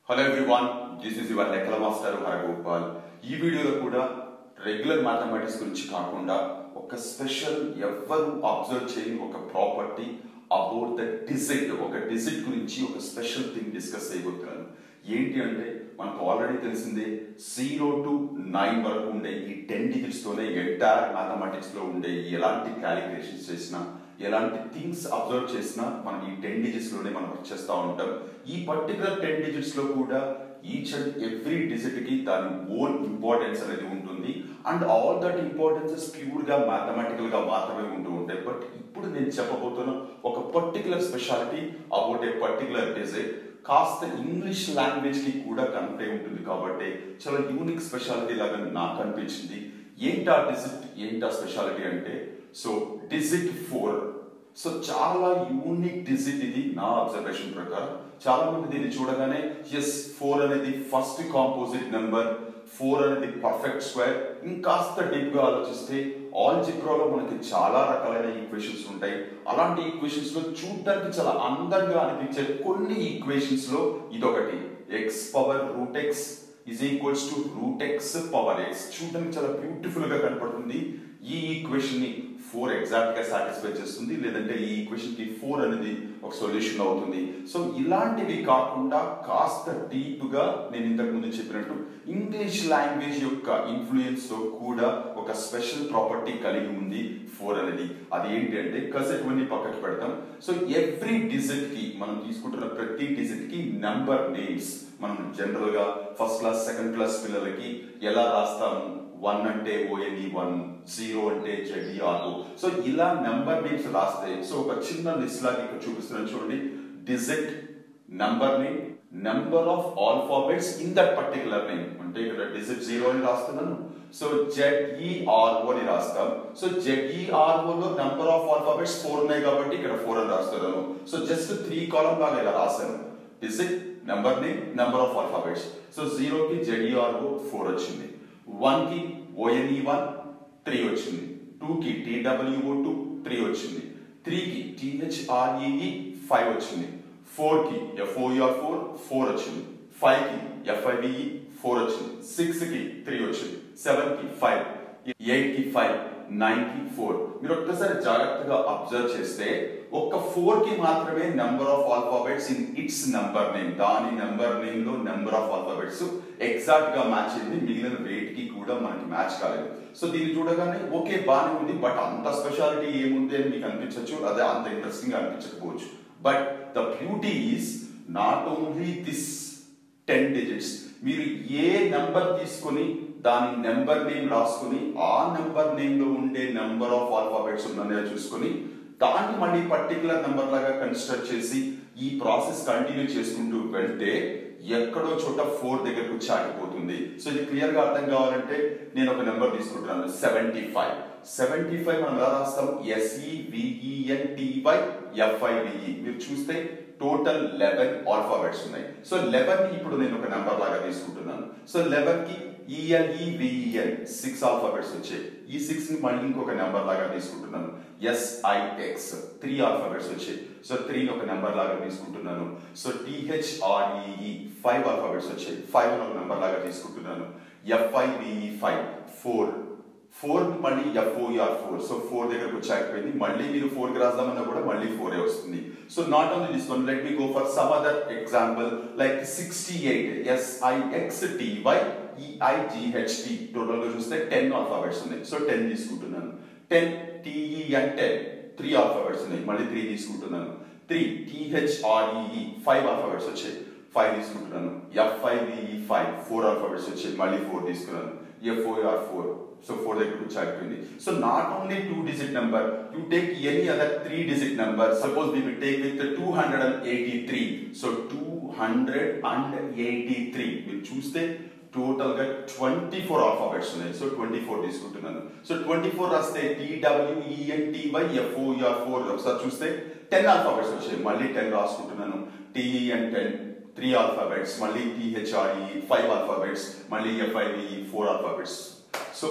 hello everyone this is your లెక్కల master Haragopal ఈ వీడియోలో కూడా రెగ్యులర్ మ్యాథమెటిక్స్ గురించి కాకుండా ఒక స్పెషల్ ఎవ్వరు అబ్జర్వ్ చేయని ఒక ప్రాపర్టీ అబౌట్ ద డిజిట్ ఒక డిజిట్ గురించి ఒక స్పెషల్ థింగ్ డిస్కస్ చేయబోతున్నాను ఏంటి అంటే మనకు ఆల్రెడీ తెలిసిందే జీరో టు నైన్ వరకు ఉండే ఈ టెన్ డిజిట్స్ తోనే ఎంటైర్ మ్యాథమెటిక్స్ లో ఉండే ఎలాంటి క్యాలిక్యులేషన్స్ చేసినా ఎలాంటి థింగ్స్ అబ్జర్వ్ చేసినా మనం ఈ టెన్ డిజిట్స్ లోనే మనం వర్క్ చేస్తూ ఉంటాం ఈ పర్టికులర్ టెన్ డిజిట్స్ లో కూడా ఈచ్ అండ్ ఎవ్రీ డిజిట్ కి దాని ఓన్ ఇంపార్టెన్స్ అనేది ఉంటుంది and all that importances pure గా మ్యాథమెటికల్ గా మాత్రమే ఉంటూ ఉంటాయి బట్ ఇప్పుడు నేను చెప్పబోతున్న ఒక particular speciality about a particular digit కాస్త ఇంగ్లీష్ లాంగ్వేజ్ కి కూడా కనెక్ట్ అయి ఉంటుంది కాబట్టి చాలా యూనిక్ స్పెషాలిటీ లాగా నాకు అనిపించింది ఏంటా డిజిట్ ఏంటా స్పెషాలిటీ అంటే సో డిజిట్ ఫోర్ సో చాలా యూనిక్ డిజిట్ ఇది నా అబ్జర్వేషన్ ప్రకారం చాలా మంది దీన్ని చూడగానే ఎస్ ఫోర్ అనేది ఫస్ట్ కాంపోజిట్ నెంబర్ ఫోర్ అనేది పర్ఫెక్ట్ స్క్వేర్ ఇంకాస్త డీప్ గా ఆలోచిస్తే ఆల్ జిప్రోలో మనకి చాలా రకాలైన ఈక్వేషన్స్ ఉంటాయి అలాంటి ఈక్వేషన్స్ లో చూడడానికి చాలా అందంగా అనిపించే కొన్ని ఈక్వేషన్స్ లో ఇదొకటి x power root x is equals to root x power x చూడడానికి చాలా బ్యూటిఫుల్ గా కనపడుతుంది ఈ ఈక్వేషన్ ని ఫోర్ ఎగ్జాక్ట్ గా సాటిస్ఫై చేస్తుంది లేదంటే ఈ ఈక్వేషన్ కి ఫోర్ అనేది ఒక సొల్యూషన్ అవుతుంది సో ఇలాంటివి కాకుండా కాస్త డీప్ గా నేను ఇంతకు ముందు చెప్పినట్టు ఇంగ్లీష్ లాంగ్వేజ్ యొక్క ఇన్ఫ్లుయెన్స్ తో కూడా ఒక స్పెషల్ ప్రాపర్టీ కలిగి ఉంది ఫోర్ అనేది అది ఏంటి అంటే కసెట్ వన్ని పక్కకి పెడతాం సో ఎవ్రీ డిజిట్ కి మనం తీసుకుంటున్న ప్రతి డిజిట్ కి నంబర్ నేమ్స్ మనం జనరల్ గా ఫస్ట్ క్లాస్ సెకండ్ క్లాస్ పిల్లలకి ఎలా రాస్తాము వన్ అంటే ఓఎన్ఈ వన్ జీరో అంటే జెడ్ఈఆర్ఓ సో ఇలా నెంబర్ నేమ్స్ రాస్తే సో ఒక చిన్న లిస్ట్ లాగా ఇక్కడ చూపిస్తున్నాను చూడండి digit number name number of alphabets in that particular name అంటే ఇక్కడ డిజిట్ జీరో అని రాస్తున్నాను సో జెడ్ఈఆర్ఓ అని రాస్తాం సో జెడ్ఈఆర్ఓ లో నెంబర్ ఆఫ్ ఆల్ఫాబెట్స్ ఫోర్ ఉన్నాయి కాబట్టి ఇక్కడ ఫోర్ అని రాస్తున్నాను సో జస్ట్ త్రీ కాలం లాగా ఇలా రాశాను digit number name number of alphabets so జీరోకి జెడ్ఈఆర్ఓ ఫోర్ వచ్చింది వన్ కి ఓఎన్ఈ వన్ త్రీ వచ్చింది టూ కి టీడబ్ల్యూఓ టూ త్రీ వచ్చింది త్రీ కి టిహెచ్ఆర్ఈఈ ఫైవ్ వచ్చింది ఫోర్ కి ఎఫ్ఓఆర్ ఫోర్ ఫోర్ వచ్చింది ఫైవ్ కి ఎఫ్ఐబిఈ ఫోర్ వచ్చింది సిక్స్ కి త్రీ వచ్చింది సెవెన్ కి ఫైవ్ ఎయిట్ కి ఫైవ్ నైన్ కి ఫోర్ మీరు ఒక్కసారి జాగ్రత్తగా అబ్జర్వ్ చేస్తే ఒక్క ఫోర్ కి మాత్రమే number of alphabets in it's number name దాని నెంబర్ నేమ్ లో నెంబర్ ఆఫ్ ఆల్ఫాబెట్స్ ఎగ్జాక్ట్ గా మ్యాచ్ అయింది మిగిలిన వెయిట్ కి కూడా మనకి మ్యాచ్ కాలేదు సో దీన్ని చూడగానే ఓకే బాగానే ఉంది బట్ అంత స్పెషాలిటీ ఏముంది అని మీకు అనిపించవచ్చు అదే అంత ఇంట్రెస్టింగ్ అనిపించకపోవచ్చు but the beauty is not only this ten digits మీరు ఏ నెంబర్ తీసుకొని దాని నెంబర్ నేమ్ రాసుకుని ఆ నెంబర్ నేమ్ లో ఉండే నెంబర్ ఆఫ్ ఆల్ఫాబెట్స్ ఉన్నాయో చూసుకొని దాన్ని మళ్ళీ పర్టికులర్ నెంబర్ లాగా కన్స్ట్రక్ట్ చేసి ఈ ప్రాసెస్ కంటిన్యూ చేసుకుంటూ వెళ్తే ఎక్కడో చోట ఫోర్ దగ్గరకు వచ్చి ఆగిపోతుంది సో ఇది క్లియర్ గా అర్థం కావాలంటే నేను ఒక నెంబర్ తీసుకుంటున్నాను సెవెంటీ ఫైవ్ సెవెంటీ ఫైవ్ మనం ఎలా రాస్తాం ఎస్ఈవిఈఎన్ టివై ఎఫ్ఐవిఈ మీరు చూస్తే టోటల్ లెవెన్ ఆల్ఫాబెట్స్ ఉన్నాయి సో లెవెన్ ని ఇప్పుడు నేను ఒక నెంబర్ లాగా తీసుకుంటున్నాను సో లెవెన్ కి ఈఎల్ఈవిఈఎన్ సిక్స్ ఆల్ఫాబెట్స్ వచ్చాయి ఈ సిక్స్ ని మళ్ళీ ఇంకొక నెంబర్ లాగా తీసుకుంటున్నాను ఎస్ఐఎక్స్ త్రీ ఆల్ఫాబెట్స్ వచ్చాయి సో త్రీని ఒక నెంబర్ లాగా తీసుకుంటున్నాను సో టిహెచ్ఆర్ఈఈ ఫైవ్ ఆల్ఫాబెట్స్ వచ్చాయి ఫైవ్ ఒక నెంబర్ లాగా తీసుకుంటున్నాను ఎఫ్ఐవిఈ ఫైవ్ ఫోర్ ఫోర్ మళ్ళీ ఎఫ్ఓఆర్ ఫోర్ సో ఫోర్ దగ్గరకు వచ్చి ఆగిపోయింది మళ్ళీ మీరు ఫోర్ కి రాద్దామన్నా కూడా మళ్ళీ ఫోరే వస్తుంది so not only this one let me go for some other example like sixty eight S I X T Y E I G H T total గా చూస్తే టెన్ ఆల్ఫాబెట్స్ ఉన్నాయి సో టెన్ తీసుకుంటున్నాను ten T E N ten three alphabets ఉన్నాయి మళ్ళీ త్రీ తీసుకుంటున్నాను త్రీ టిహెచ్ఆర్ఈఈ ఫైవ్ ఆల్ఫాబెట్స్ వచ్చాయి five తీసుకుంటున్నాను F I V E five four alphabets వచ్చాయి మళ్ళీ ఫోర్ తీసుకున్నాను ఎఫ్ఓఆర్ ఫోర్ సో ఫోర్ దగ్గర వచ్చి ఆగిపోయింది so not only two digit number you take any other three digit number suppose we will take with two hundred and eighty three so two hundred and eighty three మీరు చూస్తే total గా twenty four alphabets ఉన్నాయి so twenty four తీసుకుంటున్నాను so twenty four రాస్తే T W E N TY ఎఫ్ఓఆర్ four ఒకసారి చూస్తే ten alphabets వచ్చాయి మళ్ళీ టెన్ రాసుకుంటున్నాను టీఈఎన్ టెన్ త్రీ ఆల్ఫాబెట్స్ మళ్ళీ టీహెచ్ఆర్ఈ ఫైవ్ ఆల్ఫాబెట్స్ మళ్ళీ ఎఫ్ఐవి ఫోర్ ఆల్ఫాబెట్స్ సో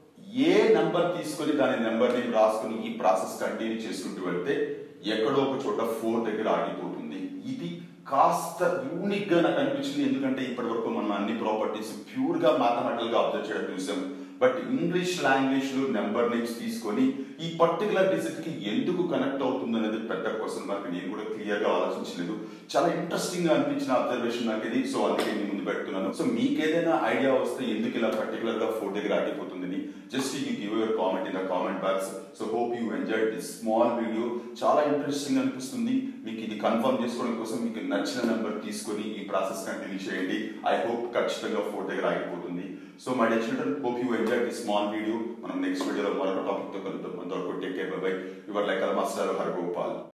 ఏ నంబర్ తీసుకొని దాని నెంబర్ నేమ్ రాసుకుని ఈ ప్రాసెస్ కంటిన్యూ చేసుకుంటూ వెళ్తే ఎక్కడో ఒక చోట ఫోర్ దగ్గర ఆగిపోతుంది ఇది కాస్త యూనిక్ గా నాకు అనిపించింది ఎందుకంటే ఇప్పటి వరకు మనం అన్ని ప్రాపర్టీస్ ప్యూర్ గా మ్యాథమెటికల్ గా అబ్జర్వ్ చేయడం చూసాం బట్ ఇంగ్లీష్ లాంగ్వేజ్ లో నెంబర్ నేమ్స్ తీసుకొని ఈ పర్టికులర్ డిజిట్ కి ఎందుకు కనెక్ట్ అవుతుంది అనేది పెద్ద క్వశ్చన్ మార్క్ నేను కూడా క్లియర్ గా ఆలోచించలేదు చాలా ఇంట్రెస్టింగ్ గా అనిపించిన అబ్జర్వేషన్ నాకు ఇది సో అందుకే నేను ముందు పెడుతున్నాను సో మీకు ఏదైనా ఐడియా వస్తే ఎందుకు ఇలా పర్టికులర్ గా ఫోర్ దగ్గర ఆగిపోతుంది just you give your comment in the comment box so hope you enjoy this small video చాలా ఇంట్రెస్టింగ్ అనిపిస్తుంది మీకు ఇది కన్ఫర్మ్ చేసుకోవడం కోసం మీకు నచ్చిన నెంబర్ తీసుకొని ఈ ప్రాసెస్ కంటిన్యూ చేయండి ఐ హోప్ ఖచ్చితంగా ఫోర్ దగ్గర ఆగిపోతుంది so my dear children hope you enjoy this small video మనం నెక్స్ట్ వీడియోలో మరొక టాపిక్ తో కలుద్దాం అంతవరకు టేక్ కేర్ బై యువర్ లైక్ మాస్టర్ హర్ గోపాల్